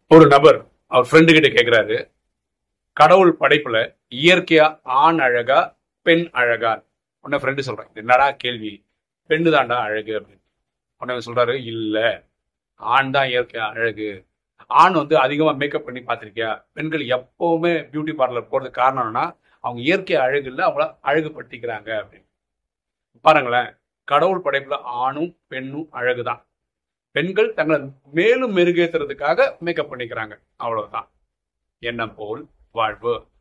ஒரு நபர் அவர் ஃப்ரெண்டு கிட்ட கேக்குறாரு கடவுள் படைப்புல இயற்கையா ஆண் அழகா பெண் அழகா உடனே ஃப்ரெண்டு சொல்றேன் "இது என்னடா கேள்வி பெண்ணு தான்டா அழகு அப்படின்னு உடனே அவர் சொல்றாரு இல்ல ஆண் தான் இயற்கையா அழகு ஆண் வந்து அதிகமா மேக்கப் பண்ணி பார்த்திருக்கியா பெண்கள் எப்பவுமே பியூட்டி பார்லர் போறதுக்கு காரணம்னா அவங்க இயற்கை அழகு இல்ல அவங்கள அழகுபடுத்திக்கிறாங்க அப்படின்னு பாருங்களேன் கடவுள் படைப்புல ஆணும் பெண்ணும் அழகுதான் பெண்கள் தங்களை மேலும் மெருகேற்றுறதுக்காக மேக்கப் பண்ணிக்கிறாங்க அவ்வளவுதான் எண்ணம் போல் வாழ்வு